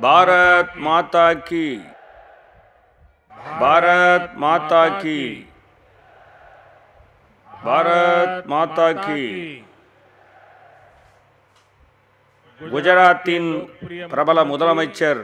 பாரத் மாதா கி பாரத் மாதா கி பாரத் மாதா கி குஜராத்தின் பிரபல முதலமைச்சர்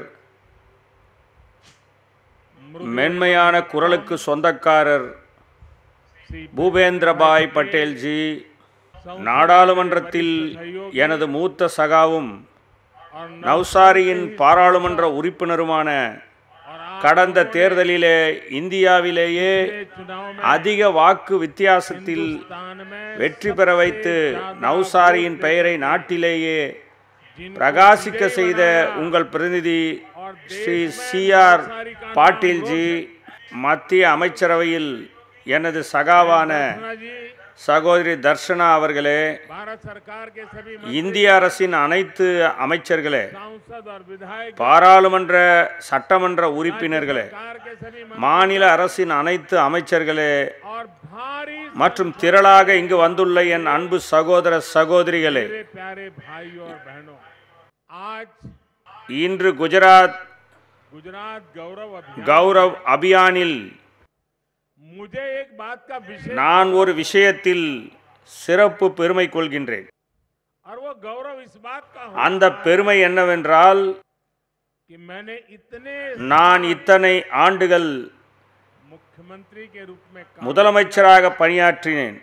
மென்மையான குரலுக்கு சொந்தக்காரர் பூபேந்திரபாய் பட்டேல்ஜி நாடாளுமன்றத்தில் எனது மூத்த சகாவும் நவ்சாரியின் பாராளுமன்ற உறுப்பினருமான கடந்த தேர்தலிலே இந்தியாவிலேயே அதிக வாக்கு வித்தியாசத்தில் வெற்றி பெற வைத்து நவ்சாரியின் பெயரை நாட்டிலேயே பிரகாசிக்க செய்த உங்கள் பிரதிநிதி ஸ்ரீ சி ஆர் பாட்டீல்ஜி மத்திய அமைச்சரவையில் எனது சகாவான சகோதரி தர்ஷனா அவர்களே भारत सरकार के सभी இந்திய அரசின் அனைத்து அமைச்சர்களே सांसद और विधायक பாராளுமன்ற சட்டமன்ற உறுப்பினர்களே सरकार के सभी मंत्री மாநில அரசின் அனைத்து அமைச்சர்களே और भारी மற்றும் திரளாக இங்கு வந்துள்ள என் அன்பு சகோதர சகோதரிகளே मेरे प्यारे भाइयों और बहनों आज இன்று குஜராத் गुजरात गौरव अभियान கௌரவ் அபியானில் मुझे एक बात का विशेष நான் ஒரு விஷயத்தில் சிறப்பு பெருமை கொள்கின்றேன் और वो गौरव इस बात का हो அந்த பெருமை என்னவென்றால் कि मैंने इतने நான் இத்தனை ஆண்டுகள் मुख्यमंत्री के रूप में काम முதலமைச்சராக பணியாற்றினேன்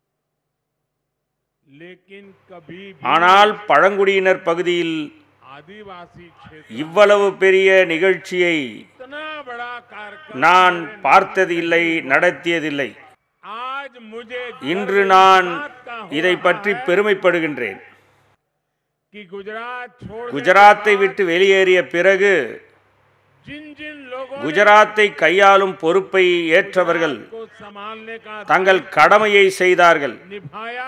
लेकिन कभी भी ஆனால் பழங்குடியினர் பகுதியில் आदिवासी क्षेत्र இவ்வளவு பெரிய நிகழ்ச்சியை इतना बड़ा कार्यक्रम நான் பார்த்தது இல்லை நடத்தியதில்லை आज मुझे இன்று गर्व நான் इस बात का हो இதை रहा பற்றி है பெருமைப்படுகின்றேன் कि गुजरात छोड़ குஜராத்தை விட்டு வெளியேறிய பிறகு जिन जिन लोगों ने குஜராத்தை கையாளும் பொறுப்பை ஏற்றவர்கள் को संभालने का தங்கள் கடமையை செய்தார்கள் निभाया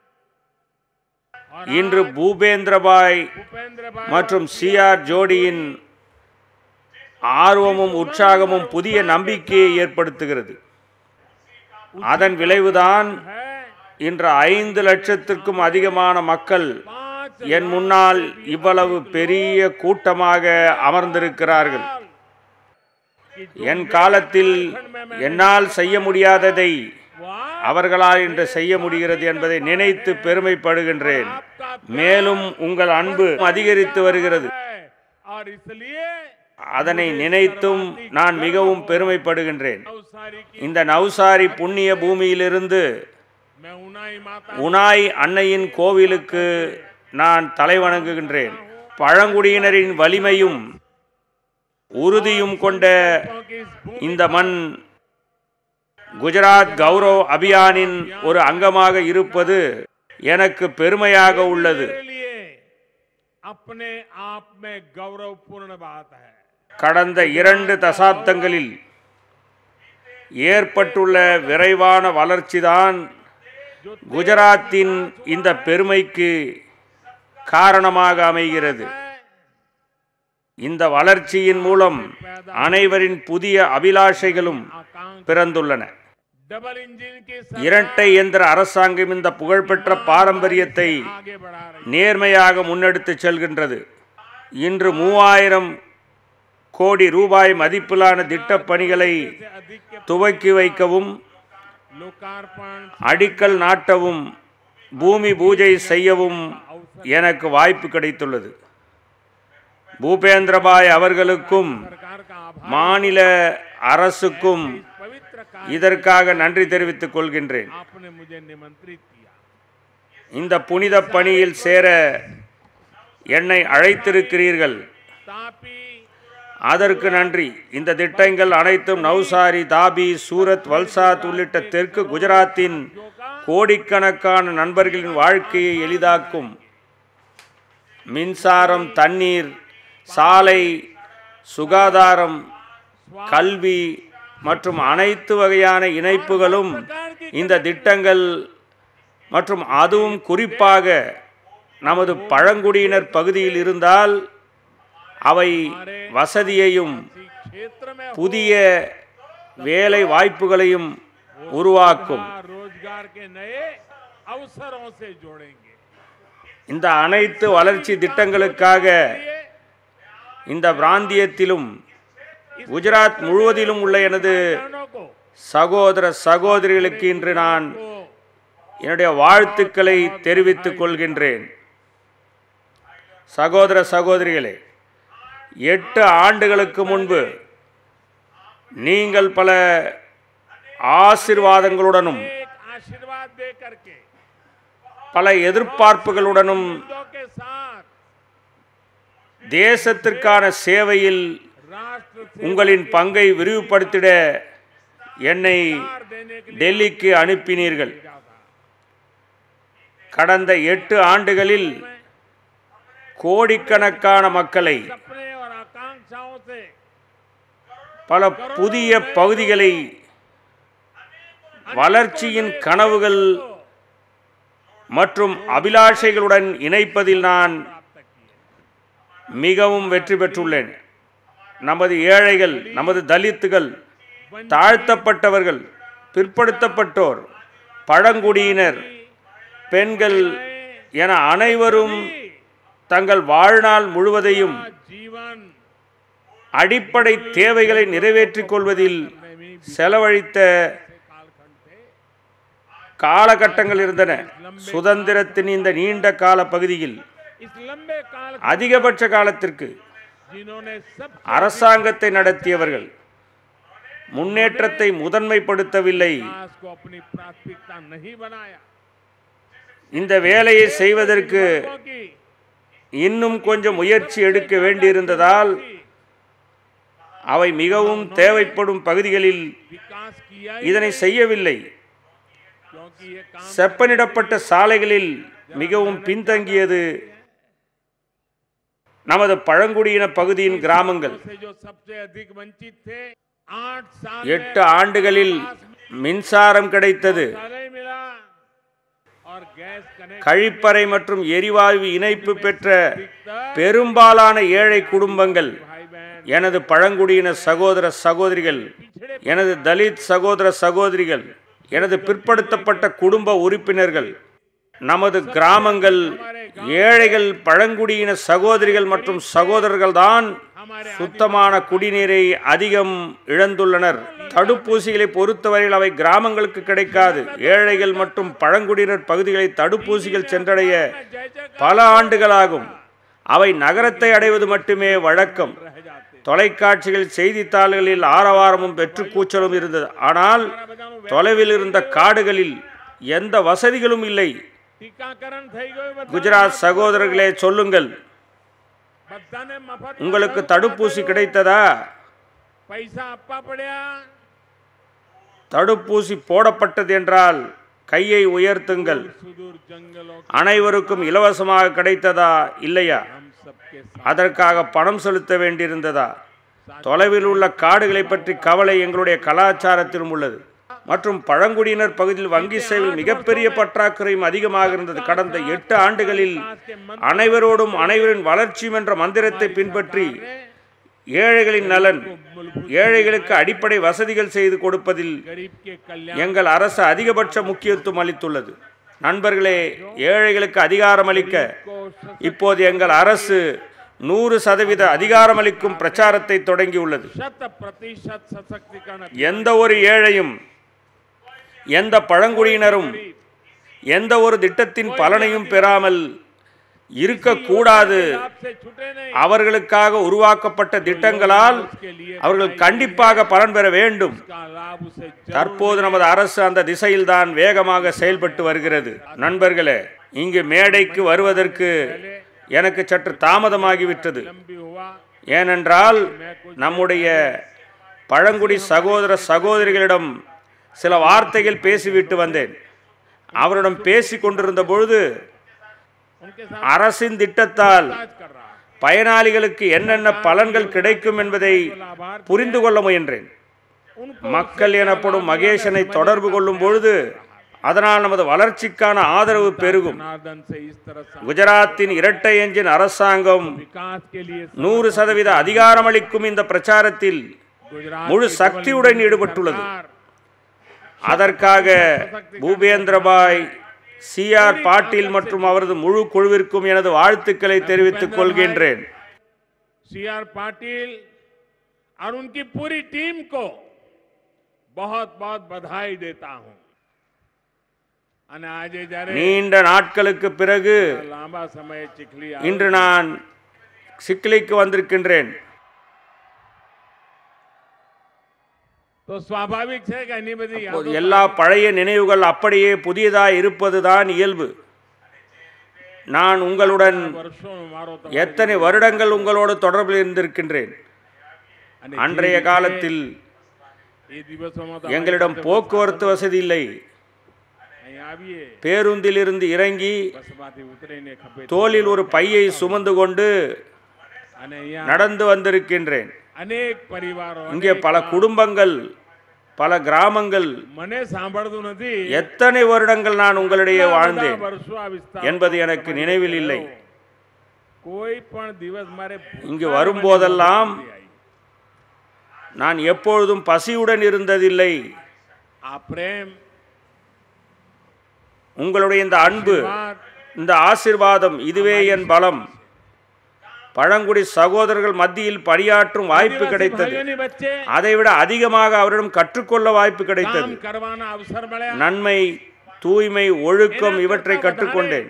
और இன்று आज பூபேந்திரபாய் भूपेंद्र भाई மற்றும் சிஆர் ஜோடியின் ஆர்வமும் உற்சாகமும் புதிய நம்பிக்கையை ஏற்படுத்துகிறது அதன் விளைவுதான் है இன்று ஐந்து லட்சத்திற்கும் அதிகமான மக்கள் पांच என் முன்னால் இவ்வளவு பெரிய கூட்டமாக அமர்ந்திருக்கிறார்கள் कि என் காலத்தில் என்னால் செய்ய முடியாததை वह அவர்களால் இன்று செய்ய முடிகிறது என்பதை நினைத்து பெருமைப்படுகின்றேன் आपका மேலும் உங்கள் அன்பு அதிகரித்து வருகிறது है और इसलिए அதனை நினைத்தும் நான் மிகவும் பெருமைப்படுகின்றேன் नवसारी की இந்த நவ்சாரி புண்ணிய பூமியிலிருந்து मैं उनाई माता உனாய் அன்னையின் கோவிலுக்கு நான் தலைவணங்குகின்றேன் பழங்குடியினரின் வலிமையும் உறுதியும் கொண்ட की इस भूमि இந்த மண் குஜராத் கௌரவ் அபியானின் ஒரு அங்கமாக இருப்பது எனக்கு பெருமையாக உள்ளது मेरे लिए अपने आप में गौरवपूर्ण बात है கடந்த இரண்டு தசாப்தங்களில் ஏற்பட்டுள்ள விரைவான வளர்ச்சிதான் குஜராத்தின் இந்த பெருமைக்கு காரணமாக அமைகிறது இந்த வளர்ச்சியின் மூலம் அனைவரின் புதிய அபிலாஷைகளும் आकांक्षा பிறந்துள்ளன डबल इंजन की இரட்டை எந்திர அரசாங்கம் இந்த புகழ்பெற்ற பாரம்பரியத்தை आगे बढ़ा रही நேர்மையாக முன்னெடுத்துச் செல்கின்றது இன்று மூவாயிரம் கோடி ரூபாய் மதிப்பிலான திட்டப் பணிகளை से अधिक के துவக்கி வைக்கவும் लोकार्पण அடிக்கல் நாட்டவும் பூமி பூஜை செய்யவும் எனக்கு வாய்ப்பு கிடைத்துள்ளது பூபேந்திரபாய் அவர்களுக்கும் सरकार का आभार மாநில அரசுக்கும் पवित्र कार्य இதற்காக நன்றி தெரிவித்துக் கொள்கின்றேன் आपने मुझे निमंत्रित किया இந்த புனித பணியில் சேர என்னை அழைத்திருக்கிறீர்கள் तापी அதற்கு நன்றி இந்த திட்டங்கள் அனைத்தும் நவ்சாரி தாபி சூரத் வல்சாத் உள்ளிட்ட தெற்கு குஜராத்தின் கோடிக்கணக்கான நண்பர்களின் வாழ்க்கையை எளிதாக்கும் மின்சாரம் தண்ணீர் சாலை சுகாதாரம் கல்வி மற்றும் அனைத்து வகையான இணைப்புகளும் இந்த திட்டங்கள் மற்றும் அதுவும் குறிப்பாக நமது பழங்குடியினர் பகுதியில் இருந்தால் அவை வசதியையும் इसी क्षेत्र में புதிய வேலை வாய்ப்புகளையும் உருவாக்கும் होगा, रोजगार के नए अवसरों से जोड़ेंगे இந்த அனைத்து வளர்ச்சி திட்டங்களுக்காக இந்த பிராந்தியத்திலும் குஜராத் முழுவதிலும் உள்ள எனது किसानों को சகோதர சகோதரிகளுக்கு இன்று நான் को என்னுடைய வாழ்த்துக்களை தெரிவித்துக் கொள்கின்றேன் சகோதர சகோதரிகளே எட்டு ஆண்டுகளுக்கு முன்பு நீங்கள் பல ஆசிர்வாதங்களுடனும் एक आशीर्वाद दे करके பல எதிர்பார்ப்புகளுடனும் शब्दों के साथ தேசத்திற்கான சேவையில் राष्ट्र से உங்களின் பங்கை விரிவுபடுத்திட என்னை अधिकार देने के लिए டெல்லிக்கு அனுப்பினீர்கள் भेजा था கடந்த எட்டு ஆண்டுகளில் கோடிக்கணக்கான மக்களை सपने और आकांक्षाओं से பல புதிய பகுதிகளை வளர்ச்சியின் கனவுகள் மற்றும் அபிலாஷைகளுடன் இணைப்பதில் நான் प्राप्त किए மிகவும் வெற்றி பெற்றுள்ளேன் நமது ஏழைகள் நமது தலித்துகள் தாழ்த்தப்பட்டவர்கள் பிற்படுத்தப்பட்டோர் பழங்குடியினர் பெண்கள் என அனைவரும் தங்கள் வாழ்நாள் முழுவதையும் जीवन அடிப்படை தேவைகளை நிறைவேற்றிக் கொள்வதில் में भी செலவழித்த कालखंड थे காலகட்டங்கள் இருந்தன சுதந்திரத்தின் இந்த நீண்ட கால பகுதியில் इस लंबे काल அதிகபட்ச காலத்திற்கு जिन्होंने सब அரசாங்கத்தை நடத்தியவர்கள் முன்னேற்றத்தை முதன்மைப்படுத்தவில்லை विकास को अपनी प्राथमिकता नहीं बनाया இந்த வேலையை செய்வதற்கு क्योंकि இன்னும் கொஞ்சம் முயற்சி எடுக்க வேண்டியிருந்ததால் அவை மிகவும் தேவைப்படும் பகுதிகளில் विकास किया ही இதனை செய்யவில்லை क्योंकि ये काम செப்பனிடப்பட்ட சாலைகளில் மிகவும் பின்தங்கியது நமது பழங்குடியின பகுதியின் கிராமங்கள் से जो सबसे अधिक वंचित थे आठ साल எட்டு ஆண்டுகளில் மின்சாரம் கிடைத்தது में मिला और गैस कनेक्ट கழிப்பறை மற்றும் எரிவாயு இணைப்பு பெற்ற பெரும்பாலான ஏழை குடும்பங்கள் भाई बहन எனது பழங்குடியின சகோதர சகோதரிகள் पिछड़े எனது தலித் சகோதர சகோதரிகள் எனது பிற்படுத்தப்பட்ட குடும்ப உறுப்பினர்கள் நமது கிராமங்கள் ஏழைகள் பழங்குடியின சகோதரிகள் மற்றும் சகோதரர்கள்தான் हमारे சுத்தமான குடிநீரை அதிகம் இழந்துள்ளனர் தடுப்பூசிகளை பொறுத்தவரையில் அவை கிராமங்களுக்கு கிடைக்காது ஏழைகள் மற்றும் பழங்குடியினர் பகுதிகளை தடுப்பூசிகள் சென்றடைய जय जय பல ஆண்டுகளாகும் அவை நகரத்தை அடைவது மட்டுமே வழக்கம் रह जाते தொலைக்காட்சிகள் செய்தித்தாள்களில் ஆரவாரமும் வெற்று கூச்சலும் இருந்தது ஆனால் બધાનું தொலைவில் இருந்த காடுகளில் எந்த வசதிகளும் இல்லை ટીકાકરણ થઈ ગયું બધા குஜராத் சகோதரர்களே சொல்லுங்கள் બધાને મફત உங்களுக்கு தடுப்பூசி கிடைத்ததா પૈસા આપવા પડ્યા தடுப்பூசி போடப்பட்டது என்றால் கையை உயர்த்துங்கள் સુદૂર જંગલો அனைவருக்கும் இலவசமாக கிடைத்ததா இல்லையா हम सबके साथ அதற்காக பணம் செலுத்த வேண்டியிருந்ததா தொலைவில் உள்ள காடுகளை பற்றி கவலை எங்களுடைய கலாச்சாரத்திலும் உள்ளது மற்றும் பழங்குடியினர் பகுதியில் வங்கி சேவையில் மிகப்பெரிய பற்றாக்குறையும் அதிகமாக இருந்தது கடந்த எட்டு ஆண்டுகளில் அனைவரோடும் அனைவரின் வளர்ச்சியும் என்ற மந்திரத்தை பின்பற்றி ஏழைகளின் நலன் ஏழைகளுக்கு அடிப்படை வசதிகள் செய்து கொடுப்பதில் गरीब के कल्याण எங்கள் அரசு அதிகபட்ச முக்கியத்துவம் அளித்துள்ளது நண்பர்களே ஏழைகளுக்கு அதிகாரம் அளிக்க को स- இப்போது எங்கள் அரசு நூறு சதவீத அதிகாரமளிக்கும் பிரச்சாரத்தை தொடங்கியுள்ளது शत प्रतिशत सशक्तिकरण எந்த ஒரு ஏழையும் எந்த பழங்குடியினரும் எந்த ஒரு திட்டத்தின் பலனையும் பெறாமல் இருக்கக்கூடாது लाभ से छूटे नहीं அவர்களுக்காக உருவாக்கப்பட்ட திட்டங்களால் उसके लिए அவர்கள் கண்டிப்பாக பலன் பெற வேண்டும் का लाभ उसे जरूर தற்போது நமது அரசு அந்த திசையில்தான் வேகமாக செயல்பட்டு வருகிறது நண்பர்களே இங்கு மேடைக்கு வருவதற்கு எனக்கு சற்று தாமதமாகிவிட்டது लंबी हुआ ஏனென்றால் நம்முடைய பழங்குடி சகோதர சகோதரிகளிடம் சில வார்த்தைகள் பேசிவிட்டு வந்தேன் அவரிடம் பேசி கொண்டிருந்த பொழுது उनके साथ அரசின் திட்டத்தால் राज कर रहा है பயனாளிகளுக்கு என்னென்ன பலன்கள் கிடைக்கும் என்பதை लाभार्थी புரிந்து கொள்ள முயன்றேன் उनको மக்கள் எனப்படும் மகேஷனை தொடர்பு கொள்ளும் பொழுது அதனால் நமது வளர்ச்சிக்கான ஆதரவு பெருகும் जनार्दन से इस तरह से குஜராத்தின் இரட்டை எஞ்சின் அரசாங்கம் विकास के लिए நூறு சதவீத அதிகாரமளிக்கும் இந்த பிரச்சாரத்தில் गुजरात முழு की சக்தியுடன் डबल ஈடுபட்டுள்ளது सरकार அதற்காக பூபேந்திரபாய் சி ஆர் பாட்டீல் மற்றும் அவரது முழு குழுவிற்கும் எனது வாழ்த்துக்களை தெரிவித்துக் கொள்கின்றேன் सी आर पाटिल और उनकी पूरी टीम को बहुत बहुत बधाई देता हूं અને આજે જ્યારે நீண்ட நாட்களுக்கு பிறகு લાંબા સમયે ચીખલી இன்று நான் சிக்லிக்கு வந்திருக்கின்றேன் તો સ્વાભાવિક છે કે એની બધી યાદો எல்லா பழைய நினைவுகள் அப்படியே புதியதாய் இருப்பதுதான் இயல்பு நான் உங்களுடன் વર્ષોનો મારો તો எத்தனை வருடங்கள் உங்களோடு தொடர்பில் இருந்திருக்கின்றேன் અને அன்றைய காலத்தில் એ દિવસોમાં તો எங்களிடம் போக்குவரத்து வசதி இல்லை અહીં આવીએ பேருந்திலிருந்து இறங்கி બસમાંથી ઉતરીને ખભે தோளில் ஒரு பையை சுமந்து கொண்டு અને અહીંયા நடந்து வந்திருக்கின்றேன் અનેક પરિવારો இங்கே பல குடும்பங்கள் பல கிராமங்கள் મને સાંભળતું નથી எத்தனை வருடங்கள் நான் உங்களிடையே કેટલા બધા வாழ்ந்தேன் વર્ષો આ વિસ્તાર என்பது எனக்கு நினைவில் இல்லை કોઈ પણ દિવસ મારે இங்கு ભૂખ્યા வரும்போதெல்லாம் રહેવાની નથી આવી. நான் எப்பொழுதும் பசியுடன் இருந்ததில்லை આ પ્રેમ உங்களுடைய இந்த அன்பு વાત இந்த ஆசிர்வாதம் இதுவே என் பலம் பழங்குடி சகோதரர்கள் மத்தியில் பணியாற்றும் வாய்ப்பு આદિવાસી கிடைத்தது ભાઈઓની વચ્ચે அதைவிட அதிகமாக அவரிடம் கற்றுக்கொள்ள வாய்ப்பு கிடைத்தது કામ કરવાના અવસર મળ્યા நன்மை தூய்மை ஒழுக்கம் இவற்றை கற்றுக்கொண்டேன்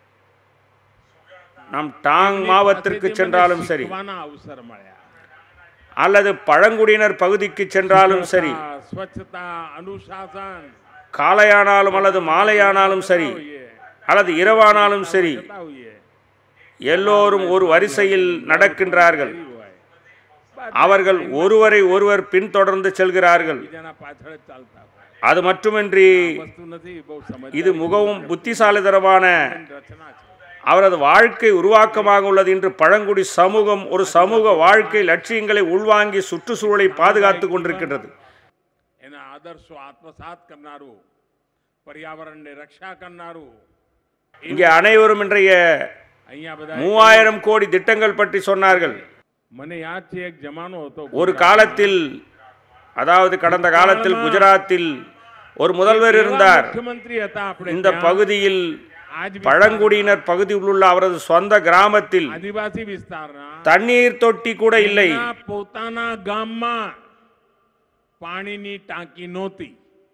நாம் டாங் மாவத்திற்கு પાસેથી મને சென்றாலும் சரி શીખવાના અવસર મળ્યા அல்லது பழங்குடியினர் பகுதிக்கு சென்றாலும் சரி સ્વચ્છતા, સ્વચ્છતા અનુશાસન காலையானாலும் அல்லது மாலையானாலும் சரி હોઈએ, அல்லது இரவானாலும் சரி જતા હોઈએ, எல்லோரும் ஒரு வரிசையில் நடக்கின்றார்கள் ફરી હોય. બસ அவர்கள் ஒருவரை ஒருவர் பின்தொடர்ந்து செல்கிறார்கள் બીજાના પાછળ જ ચાલતા હોય அது மட்டுமின்றி વસ્તુ નથી બહુ સમજ இது மிகவும் புத்திசாலித்தனமான રચના છે அவரது வாழ்க்கை உருவாக்கமாக உள்ளது இன்று பழங்குடி சமூகம் ஒரு சமூக வாழ்க்கை லட்சியங்களை உள்வாங்கி சுற்றுச்சூழலை பாதுகாத்துக் கொண்டிருக்கின்றது એના આદર્શો આત્મસાત કરનારું પર્યાવરણને રક્ષા કરનારું இங்கே அனைவரும் இன்றைய અહીંયા બધા மூவாயிரம் கோடி திட்டங்கள் பற்றி சொன்னார்கள் મને યાદ છે એક જમાનો હતો ஒரு காலத்தில் அதாவது கடந்த காலத்தில் குஜராத்தில் ஒரு முதல்வர் એવા இருந்தார் મુખ્યમંત્રી હતા આપણે இந்த ત્યાં. பகுதியில் આજ વિસ્તાર- பழங்குடியினர் பகுதியில் உள்ள அவரது சொந்த கிராமத்தில் આદિવાસી વિસ્તારના தண்ணீர் தொட்டி கூட இல்லை એમના પોતાના ગામમાં પાણીની ટાંકી નહોતી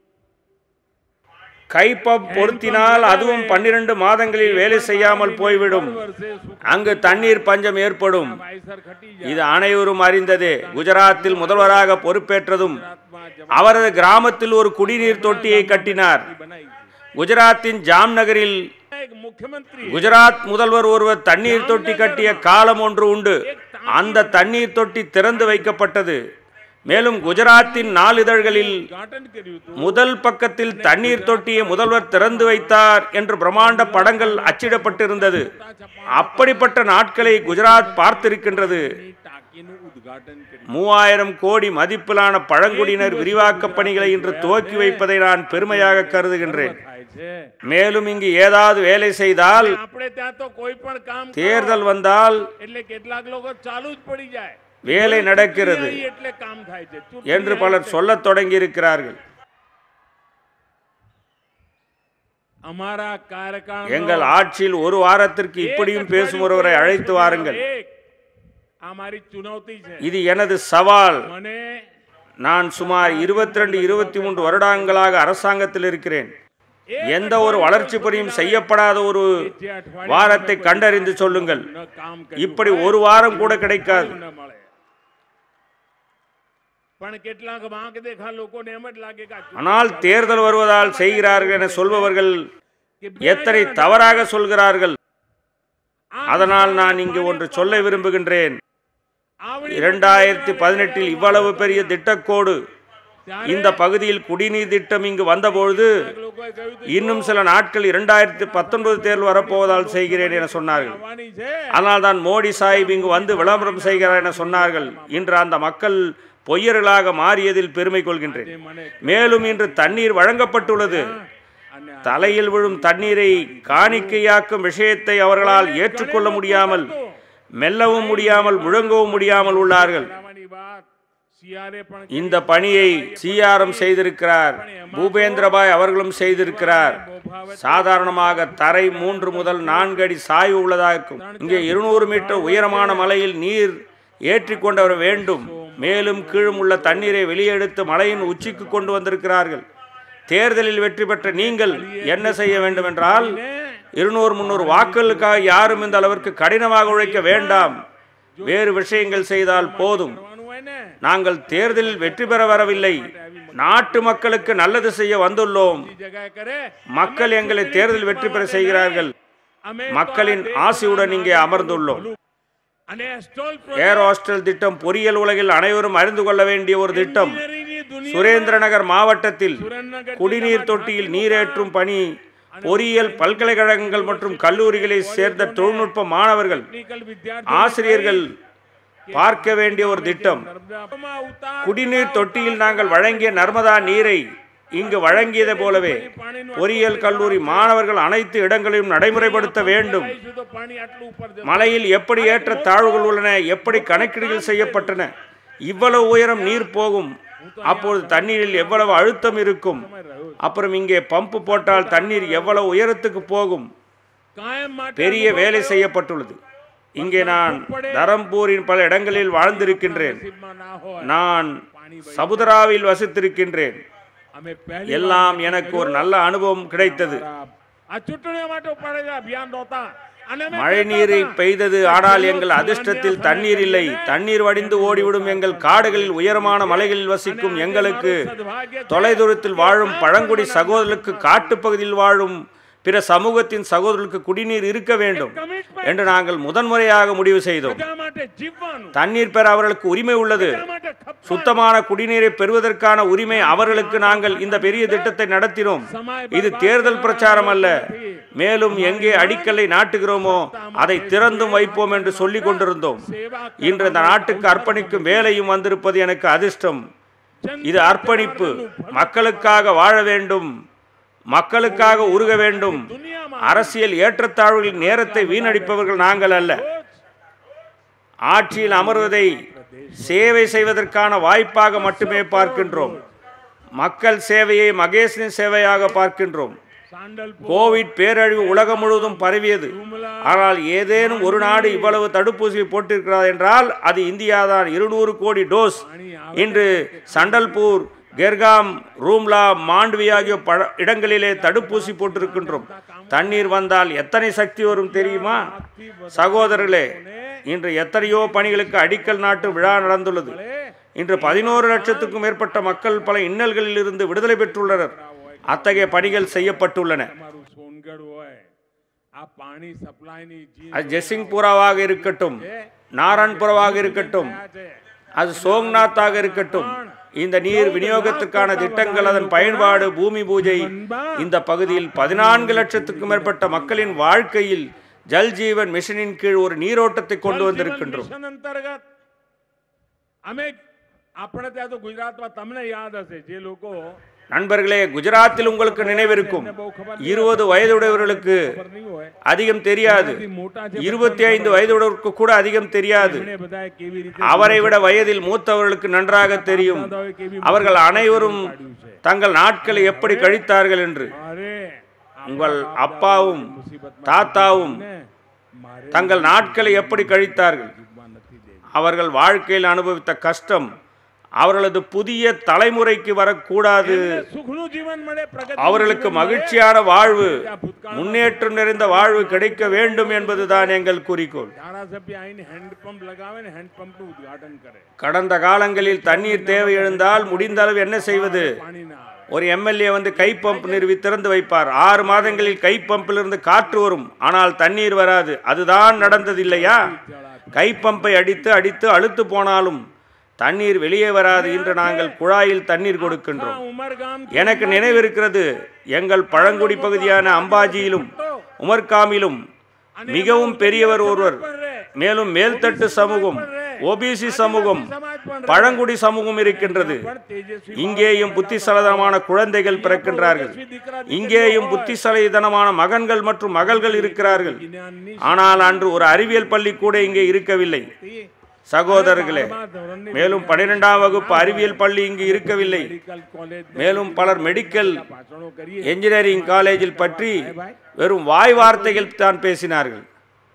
கைப்பப் பொருத்தினால் அதுவும் பன்னிரண்டு மாதங்களில் வேலை செய்யாமல் போய்விடும் દર વર્ષે સુખ- அங்கு தண்ணீர் பஞ்சம் ஏற்படும் વાયસર ખટી જાય இது அனைவரும் அறிந்ததே குஜராத்தில் முதல்வராக பொறுப்பேற்றதும் ગુજરાતમાં அவரது கிராமத்தில் ஒரு குடிநீர் தொட்டியை கட்டினார் જવાબદારી બનાવી છે. குஜராத்தின் ஜாம்நகரில் એક મુખ્યમંત્રી குஜராத் முதல்வர் ஒருவர் தண்ணீர் தொட்டி கட்டிய காலம் ஒன்று உண்டு அந்த தண்ணீர் தொட்டி திறந்து வைக்கப்பட்டது மேலும் குஜராத்தின் நாளிதழ்களில் ઉદ્ઘાટન કર્યું હતું முதல் பக்கத்தில் தண்ணீர் தொட்டியை முதல்வர் திறந்து வைத்தார் என்று பிரம்மாண்ட படங்கள் அச்சிடப்பட்டிருந்தது அப்படிப்பட்ட நாட்களை குஜராத் பார்த்திருக்கின்றது ની ટાંકીનું ઉદ્ઘાટન કર્યું மூவாயிரம் கோடி மதிப்பிலான பழங்குடியினர் விரிவாக்கப் பணிகளை இன்று துவக்கி வைப்பதை நான் பெருமையாக கருதுகின்றேன் થાય છે மேலும் இங்கு ஏதாவது வேலை செய்தால் આપણે ત્યાં તો કોઈ પણ કામ કરો தேர்தல் வந்தால் એટલે કેટલાક લોકો ચાલુ જ પડી જાય வேலை நடக்கிறது ચૂંટણી આવી એટલે કામ થાય છે ચૂંટણી என்று આવી பலர் એટલે- சொல்லத் தொடங்கியிருக்கிறார்கள் અમારા કાર્યકાળ எங்கள் ஆட்சியில் ஒரு வாரத்திற்கு இப்படியும் பேசும் ஒருவரை அழைத்து வாருங்கள் આ મારી ચુનૌતી છે இது எனது சவால் મને நான் சுமார் இருபத்தி ரெண்டு இருபத்தி மூன்று வருடங்களாக அரசாங்கத்தில் இருக்கிறேன் எந்த ஒரு வளர்ச்சி பணியும் செய்யப்படாத ஒரு જે અઠવાડિયે வாரத்தை கண்டறிந்து சொல்லுங்கள் ન કામ இப்படி ஒரு வாரம் கூட கிடைக்காது ન મળે પણ કેટલાક વાંક દેખા લોકોને એમ જ લાગે કે આ ચૂંટણી ஆனால் தேர்தல் வருவதால் செய்கிறார்கள் என சொல்பவர்கள் કે எத்தனை தவறாக சொல்கிறார்கள் આ அதனால் நான் இங்கு ஒன்று சொல்ல விரும்புகின்றேன் આવડી இரண்டாயிரத்தி பதினெட்டில் இவ்வளவு பெரிய திட்டக்கோடு ત્યારે இந்த பகுதியில் குடிநீர் திட்டம் இங்கு வந்தபொழுது લોકોએ કહ્યું હતું, இன்னும் சில நாட்கள் இரண்டாயிரத்தி பத்தொன்பது தேர்தல் வரப்போவதால் செய்கிறேன் என சொன்னார்கள் આવવાની છે ஆனால் தான் மோடி சாஹிப் இங்கு வந்து விளம்பரம் செய்கிறார் என சொன்னார்கள் இன்று அந்த மக்கள் பொய்யர்களாக மாறியதில் பெருமை கொள்கின்றேன் તે મને மேலும் இன்று தண்ணீர் வழங்கப்பட்டுள்ளது અને આ தலையில் விழும் தண்ணீரை காணிக்கையாக்கும் விஷயத்தை அவர்களால் ஏற்றுக்கொள்ள முடியாமல் மெல்லவும் முடியாமல் முழங்கவும் முடியாமல் உள்ளார்கள் કરાવવાની વાત સીઆરએ પણ இந்த பணியை சிஆர்எம் செய்திருக்கிறார் பூபேந்திரபாய் அவர்களும் செய்திருக்கிறார் சாதாரணமாக தரை மூன்று முதல் நான்கு அடி சாய்வு உள்ளதாக இருக்கும் இங்கே இருநூறு மீட்டர் உயரமான மலையில் நீர் ஏற்றிக்கொண்டு வர வேண்டும் மேலும் கீழும் உள்ள தண்ணீரை வெளியெடுத்து மலையின் உச்சிக்கு கொண்டு வந்திருக்கிறார்கள் தேர்தலில் வெற்றி பெற்ற நீங்கள் என்ன செய்ய வேண்டும் என்றால் இருநூறு முந்நூறு வாக்குகளுக்காக யாரும் இந்த அளவிற்கு கடினமாக உழைக்க வேண்டாம் வேறு விஷயங்கள் செய்தால் போதும் करवानु है ना நாங்கள் தேர்தலில் வெற்றி பெற வரவில்லை நாட்டு மக்களுக்கு நல்லது செய்ய வந்துள்ளோம் इसी जगह करे மக்கள் எங்களை தேர்தல் வெற்றி பெற செய்கிறார்கள் हमें மக்களின் ஆசையுடன் இங்கே அமர்ந்துள்ளோம் अने स्टॉल ஏர் ஹாஸ்டல் திட்டம் பொறியியல் உலகில் அனைவரும் அறிந்து கொள்ள வேண்டிய ஒரு திட்டம் प्रोजेक्ट दुनिया சுரேந்திரநகர் மாவட்டத்தில் सुरेंद्रनगर குடிநீர் தொட்டியில் நீரேற்றும் பணி பொறியியல் பல்கலைக்கழகங்கள் மற்றும் கல்லூரிகளை சேர்ந்த தொழில்நுட்ப மாணவர்கள் टेक्निकल विद्यार्थी ஆசிரியர்கள் பார்க்க வேண்டிய ஒரு திட்டம் नर्मदा उतार குடிநீர் தொட்டியில் நாங்கள் வழங்கிய நர்மதா நீரை இங்கு வழங்கியதை போலவே பொறியியல் கல்லூரி மாணவர்கள் அனைத்து இடங்களையும் நடைமுறைப்படுத்த வேண்டும் आई तो पानी आटलू ऊपर जब மலையில் எப்படி ஏற்ற தாழ்வுகள் உள்ளன எப்படி கணக்கீடுகள் செய்யப்பட்டன இவ்வளவு உயரம் நீர் போகும் அப்பொழுது தண்ணீரில் எவ்வளவு அழுத்தம் இருக்கும் அப்புறம் இங்கே பம்பு போட்டால் தண்ணீர் எவ்வளவு உயரத்துக்கு போகும் कायम माटे பெரிய வேலை செய்யப்பட்டுள்ளது இங்கே நான் தரம்பூரின் பல இடங்களில் வாழ்ந்திருக்கின்றேன் सिरमा ना हो நான் சபுதராவில் வசித்திருக்கின்றேன் हमें पहली எல்லாம் எனக்கு ஒரு நல்ல அனுபவம் கிடைத்தது આ ચૂંટણીઓ માટે પડેલા અભિયાન નહોતા અને અમે மழை நீரை பெய்தது ஆனால் எங்கள் அதிர்ஷ்டத்தில் தண்ணீர் இல்லை தண்ணீர் வடிந்து ஓடிவிடும் எங்கள் காடுகளில் உயரமான மலைகளில் வசிக்கும் எங்களுக்கு தொலைதூரத்தில் வாழும் பழங்குடி சகோதரர்களுக்கு காட்டுப்பகுதியில் வாழும் பிற சமூகத்தின் சகோதரர்களுக்கு குடிநீர் இருக்க வேண்டும் કમિટમેન્ટ என்று நாங்கள் முதன்முறையாக முடிவு செய்தோம் બધા માટે જીવવાનું தண்ணீர் பெற அவர்களுக்கு உரிமை உள்ளது બધા માટે ખપ சுத்தமான குடிநீரை பெறுவதற்கான உரிமை அவர்களுக்கு நாங்கள் இந்த பெரிய திட்டத்தை நடத்தினோம் இது தேர்தல் பிரச்சாரம் அல்ல மேலும் எங்கே அடிக்கல்லை நாட்டுகிறோமோ அதை திறந்தும் வைப்போம் என்று சொல்லிக் கொண்டிருந்தோம் સેવા இன்று இந்த நாட்டுக்கு அர்ப்பணிக்கும் வேலையும் வந்திருப்பது எனக்கு அதிர்ஷ்டம் இது அர்ப்பணிப்பு மக்களுக்காக வாழ வேண்டும் மக்களுக்காக உருக வேண்டும் દુનિયામાં அரசியல் ஏற்றத்தாழ்வுகளின் நேரத்தை வீணடிப்பவர்கள் நாங்கள் அல்ல ஆட்சியில் அமர்வதை சேவை செய்வதற்கான வாய்ப்பாக மட்டுமே பார்க்கின்றோம் மக்கள் சேவையை மகேசனின் சேவையாக பார்க்கின்றோம் સાંડલપુર கோவிட் பேரழிவு உலகம் முழுவதும் பரவியது ஆனால் ஏதேனும் ஒரு நாடு இவ்வளவு தடுப்பூசி போட்டிருக்கிறது என்றால் அது இந்தியாதான் இருநூறு கோடி டோஸ் இன்று சண்டல்பூர் கெர்காம் ரூம்லா மாண்ட்வி ஆகிய பழ இடங்களிலே தடுப்பூசி போட்டிருக்கின்றோம் தண்ணீர் வந்தால் எத்தனை சக்தி வரும் தெரியுமா சகோதரர்களே இன்று எத்தனையோ பணிகளுக்கு அடிக்கல் நாட்டு விழா நடந்துள்ளது இன்று பதினோரு லட்சத்துக்கும் மேற்பட்ட மக்கள் பல இன்னல்களில் இருந்து விடுதலை பெற்றுள்ளனர் அத்தகைய பணிகள் செய்யப்பட்டுள்ளன તમારું સોનગઢ હોય આ પાણી સપ્લાયની જે அது ஜெசிங்புராவாக இருக்கட்டும் நாராயண்புரவாக இருக்கட்டும் அது சோம்நாத்தாக இருக்கட்டும் இந்த நீர் விநியோகத்திற்கான திட்டங்கள் அதன் பயன்பாடு பூமி பூஜை இந்த பகுதியில் பதினான்கு லட்சத்துக்கும் மேற்பட்ட மக்களின் வாழ்க்கையில் ஜல் ஜீவன் மிஷனின் கீழ் ஒரு நீரோட்டத்தை கொண்டு வந்திருக்கின்றோம் મિશન અંતર્ગત અમે આપણે ત્યાં તો ગુજરાતમાં તમને યાદ હશે જે લોકો நண்பர்களே குஜராத்தில் உங்களுக்கு நினைவிருக்கும் இருபது வயதுடையவர்களுக்கு ખબર નહીં હોય அதிகம் தெரியாது એનાથી મોટા જે இருபத்தி ஐந்து வயதுடையவருக்கு கூட அதிகம் தெரியாது એમણે બધાએ કેવી રીતે அவரை விட வயதில் மூத்தவர்களுக்கு நன்றாக தெரியும் દાદાઓએ કેવી அவர்கள் அனைவரும் தங்கள் நாட்களை எப்படி கழித்தார்கள் என்று અરે உங்கள் அப்பாவும் தாத்தாவும் મારે தங்கள் நாட்களை எப்படி கழித்தார்கள் જીવવા નથી દેવી அவர்கள் வாழ்க்கையில் அனுபவித்த கஷ்டம் அவர்களது புதிய தலைமுறைக்கு வரக்கூடாது સુખનું જીવન મળે પ્રગતિ அவர்களுக்கு மகிழ்ச்சியான வாழ்வு முன்னேற்றம் நிறைந்த வாழ்வு கிடைக்க வேண்டும் என்பதுதான் எங்கள் குறிக்கோள் ધારાસભ્ય આઈને હેન્ડપંપ લગાવે ને હેન્ડપંપનું ઉદ્ઘાટન કરે கடந்த காலங்களில் தண்ணீர் தேவை எழுந்தால் முடிந்த அளவு என்ன செய்வது પાણી ના આવે ஒரு எம்எல்ஏ வந்து கை பம்ப் நிறுவி திறந்து வைப்பார் ஆறு மாதங்களில் கை பம்பிலிருந்து காற்று வரும் ஆனால் தண்ணீர் வராது அதுதான் நடந்தது இல்லையா கை பம்பை அடித்து அடித்து அழுத்து போனாலும் தண்ணீர் வெளியே வராது இன்று நாங்கள் குழாயில் தண்ணீர் கொடுக்கின்றோம் ઉમરગામ எனக்கு நினைவிருக்கிறது எங்கள் பழங்குடி பகுதியான அம்பாஜியிலும் உமர்காமிலும் மிகவும் பெரியவர் ஒருவர் மேலும் மேல்தட்டு சமூகம் ஓபிசி சமூகம் பழங்குடி சமூகம் இருக்கின்றது இங்கேயும் புத்திசலதனமான குழந்தைகள் பிறக்கின்றார்கள் இங்கேயும் புத்திசலிதனமான மகன்கள் மற்றும் மகள்கள் இருக்கிறார்கள் ஆனால் அன்று ஒரு அறிவியல் பள்ளி கூட இங்கே இருக்கவில்லை சகோதரர்களே மேலும் பன்னிரெண்டாம் வகுப்பு அறிவியல் பள்ளி இங்கு இருக்கவில்லை மேலும் பலர் மெடிக்கல் ભાષણો કરીએ என்ஜினியரிங் காலேஜில் பற்றி வெறும் வாய் வார்த்தைகள் தான் பேசினார்கள்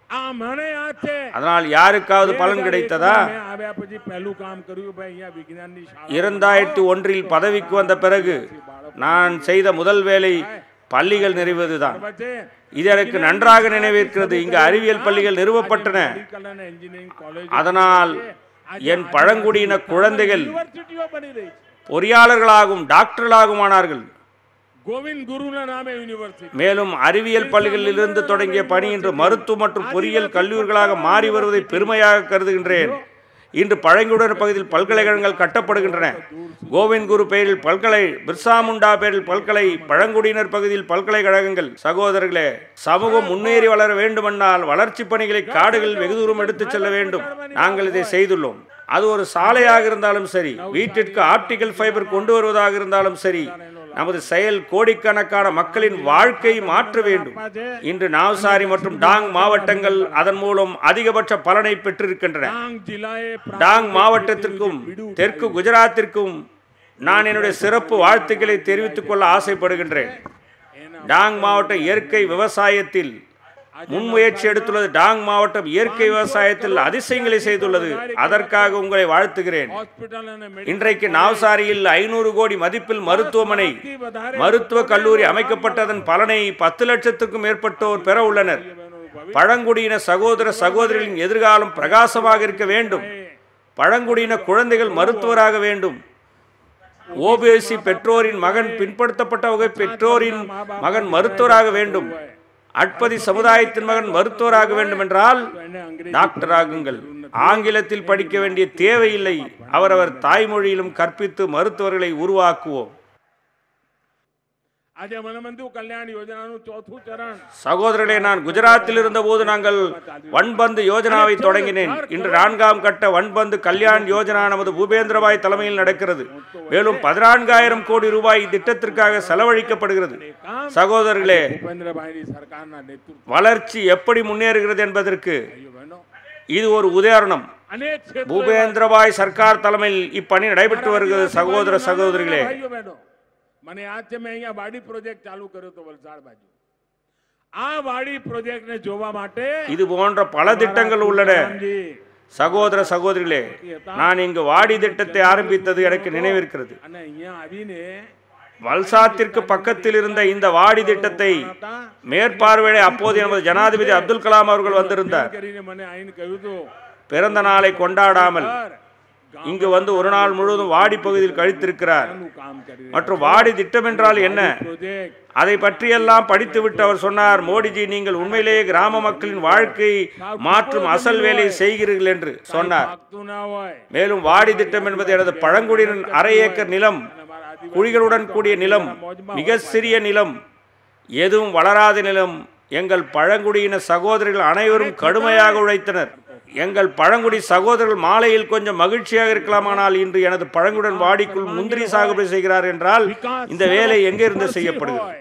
આ મને યાદ છે அதனால் யாருக்காவது பலன் கிடைத்ததா મેં આવ્યા પછી પહેલું કામ કર્યું ભાઈ અહીંયા વિજ્ઞાનની શાળા இரண்டாயிரத்தி ஒன்றில் பதவிக்கு வந்த பிறகு நான் செய்த முதல் வேலை பள்ளிகள் நிறைவதுதான் વચ્ચે இது எனக்கு நன்றாக நினைவிருக்கிறது இங்கு அறிவியல் பள்ளிகள் நிறுவப்பட்டன મેડિકલ અને એન્જિનિયરિંગ કોલેજ அதனால் என் பழங்குடியின குழந்தைகள் યુનિવર્સિટીઓ બની રહી છે பொறியாளர்களாகவும் டாக்டர்களாகவும் ஆனார்கள் ગોવિંદ ગુરુના નામે યુનિવર્સિટી மேலும் அறிவியல் பள்ளிகளில் இருந்து தொடங்கிய பணி இன்று மருத்துவ மற்றும் பொறியியல் கல்லூரிகளாக மாறி வருவதை பெருமையாக கருதுகின்றேன் இன்று பழங்குடியினர் பகுதியில் பல்கலைக்கழகங்கள் கட்டப்படுகின்றன கோவிந்த் குரு பெயரில் பல்கலை பிர்சா முண்டா பெயரில் பல்கலை பழங்குடியினர் பகுதியில் பல்கலைக்கழகங்கள் சகோதரர்களே சமூகம் முன்னேறி வளர வேண்டுமென்றால் வளர்ச்சி பணிகளை காடுகள் வெகு தூரம் எடுத்துச் செல்ல வேண்டும் நாங்கள் இதை செய்துள்ளோம் அது ஒரு சாலையாக இருந்தாலும் சரி வீட்டிற்கு ஆப்டிகல் ஃபைபர் கொண்டு வருவதாக இருந்தாலும் சரி நமது செயல் கோடிக்கணக்கான மக்களின் வாழ்க்கை மாற்ற வேண்டும் இன்று நாவ்சாரி மற்றும் டாங் மாவட்டங்கள் அதன் மூலம் அதிகபட்ச பலனை பெற்றிருக்கின்றன ડાંગ જિલ્લાએ પ્રા- டாங் மாவட்டத்திற்கும் தெற்கு குஜராத்திற்கும் நான் என்னுடைய சிறப்பு வாழ்த்துக்களை தெரிவித்துக் கொள்ள ஆசைப்படுகின்றேன் એના டாங் மாவட்டம் இயற்கை விவசாயத்தில் முன்முயற்சி எடுத்துள்ளது டாங் மாவட்டம் இயற்கை விவசாயத்தில் அதிசயங்களை செய்துள்ளது அதற்காக உங்களை வாழ்த்துகிறேன் હોસ્પિટલ અને இன்றைக்கு நாவ்சாரியில் ஐநூறு கோடி மதிப்பில் மருத்துவமனை મેડિકલ વધારે மருத்துவ கல்லூரி அமைக்கப்பட்டதன் பலனை பத்து லட்சத்துக்கும் மேற்பட்டோர் பெற உள்ளனர் பழங்குடியின சகோதர சகோதரிகளின் எதிர்காலம் பிரகாசமாக இருக்க வேண்டும் பழங்குடியின குழந்தைகள் மருத்துவராக வேண்டும் ஓபிஎஸ்சி பெற்றோரின் மகன் பின்படுத்தப்பட்ட வகை பெற்றோரின் மகன் மருத்துவராக வேண்டும் அட்பதி சமுதாயத்தின் மகன் மருத்துவராக வேண்டும் என்றால் એને અંગ્રેજી டாக்டர் ஆகுங்கள் ஆங்கிலத்தில் படிக்க வேண்டிய தேவையில்லை அவரவர் தாய்மொழியிலும் கற்பித்து மருத்துவர்களை உருவாக்குவோம் આજે વનબંધુ કલ્યાણ યોજનાનું ચોથું ચરણ சகோதரர்களே நான் குஜராத்தில் இருந்தபோது நாங்கள் வன்பந்து யோஜனாவை தொடங்கினேன் இன்று நான்காம் கட்ட வன்பந்து கல்யாண் யோஜனா நமது பூபேந்திரபாய் தலைமையில் நடக்கிறது மேலும் பதினான்காயிரம் கோடி ரூபாய் இத்திட்டத்திற்காக செலவழிக்கப்படுகிறது சகோதரர்களே ભૂપેન્દ્રભાઈની સરકારના નેતૃત્વ வளர்ச்சி எப்படி முன்னேறுகிறது என்பதற்கு ભાઈઓ બહેનો இது ஒரு உதாரணம் અનેક ક્ષેત્રો એવા பூபேந்திரபாய் சர்க்கார் தலைமையில் இப்பணி நடைபெற்று வருகிறது சகோதர சகோதரிகளே ભાઈઓ બહેનો મને યાદ છે મેં અહીંયા વાડી પ્રોજેક્ટ ચાલુ કર્યો હતો વલસાડ બાજુ આ વાડી પ્રોજેક્ટ ને જોવા માટે இது போன்ற பல திட்டங்கள் உள்ளன રામજી, சகோதர சகோதரிகளே நான் இங்கு வாடி திட்டத்தை ஆரம்பித்தது எனக்கு நினைவிருக்கிறது અને અહીંયા આવીને வல்சாத்திற்கு பக்கத்தில் இருந்த இந்த வாடி திட்டத்தை હતા மேற்பார்வையிட அப்போது நமது ஜனாதிபதி அப்துல் கலாம் அவர்கள் வந்திருந்தார் કરીને મને આઈને કહ્યું હતું பிறந்த நாளை கொண்டாடாமல் "સર, இங்கு வந்து ஒரு நாள் முழுவதும் வாடி பகுதியில் கழித்திருக்கிறார் ગામનું કામ કરી மற்றும் வாடி திட்டம் என்றால் என்ன પ્રોજેક્ટ அதை பற்றியெல்லாம் படித்துவிட்டு அவர் சொன்னார் மோடிஜி நீங்கள் உண்மையிலேயே கிராம மக்களின் வாழ்க்கை மாற்றும் அசல் வேலையை செய்கிறீர்கள் என்று சொன்னார் પાકતું ના હોય மேலும் வாடி திட்டம் என்பது எனது பழங்குடியினர் அரை ஏக்கர் நிலம் અને અમારા આદિવાસી குழிகளுடன் கூடிய நிலம் மிக சிறிய நிலம் எதுவும் வளராத நிலம் எங்கள் பழங்குடியின சகோதரர்கள் அனைவரும் கடுமையாக உழைத்தனர் எங்கள் பழங்குடி சகோதரர்கள் மாலையில் கொஞ்சம் மகிழ்ச்சியாக இருக்கலாமானால் இன்று எனது பழங்குடன் வாடிக்குள் முந்திரி சாகுபடி செய்கிறார் என்றால் இந்த வேலை எங்கிருந்து செய்யப்படுகிறது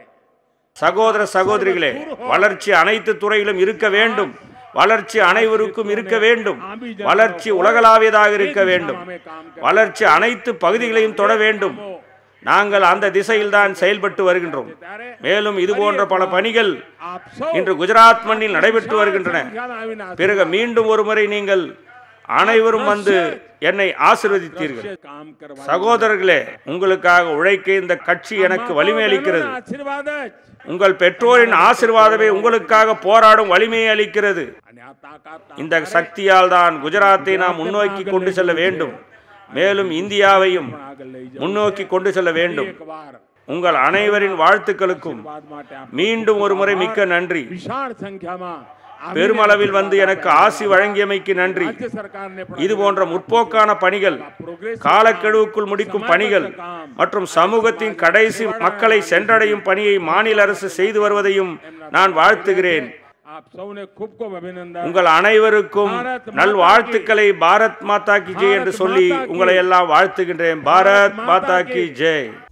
சகோதர சகோதரிகளே வளர்ச்சி அனைத்து துறையிலும் இருக்க வேண்டும் வளர்ச்சி அனைவருக்கும் இருக்க வேண்டும் வளர்ச்சி உலகளாவியதாக இருக்க வேண்டும் અમે કામ કરી வளர்ச்சி அனைத்து பகுதிகளையும் தொட வேண்டும் நாங்கள் அந்த திசையில்தான் செயல்பட்டு வருகின்றோம் ત્યારે மேலும் இது போன்ற பல பணிகள் આપ સૌ இன்று குஜராத் மண்ணில் நடைபெற்று வருகின்றன સંખ્યામાં આવીને આ பிறகு மீண்டும் ஒரு முறை நீங்கள் அனைவரும் வந்து என்னை ஆசிர்வதித்தீர்கள் કામ કરવા சகோதரர்களே உங்களுக்காக உழைக்க இந்த கட்சி எனக்கு வலிமை அளிக்கிறது આશીર્વાદ જ உங்கள் பெற்றோரின் ஆசிர்வாதமே உங்களுக்காக போராடும் வலிமையை அளிக்கிறது અને આ તાકાત இந்த சக்தியால் தான் குஜராத்தை நாம் முன்னோக்கி கொண்டு செல்ல வேண்டும் மேலும் இந்தியாவையும் આગળ લઈ જાઓ முன்னோக்கி கொண்டு செல்ல வேண்டும் એક વાર உங்கள் அனைவரின் வாழ்த்துக்களுக்கும் બાદ માટે આપ மீண்டும் ஒரு முறை மிக்க நன்றி વિશાળ સંખ્યામાં આવીને பெருமளவில் வந்து எனக்கு ஆசி வழங்கியமைக்கு நன்றி રાજ્ય સરકારને પણ இது போன்ற முற்போக்கான பணிகள் પ્રોગ્રેસ காலக்கெடுவுக்குள் முடிக்கும் பணிகள் மற்றும் சமூகத்தின் கடைசி மக்களை சென்றடையும் பணியை மாநில அரசு செய்து வருவதையும் நான் வாழ்த்துகிறேன் આપ સૌને ખૂબ ખૂબ અભિનંદન உங்கள் அனைவருக்கும் நல் வாழ்த்துக்களை பாரத் மாதா கி ஜெய் என்று சொல்லி உங்களை எல்லாம் வாழ்த்துகின்றேன் பாரத் மாதா கி ஜெய்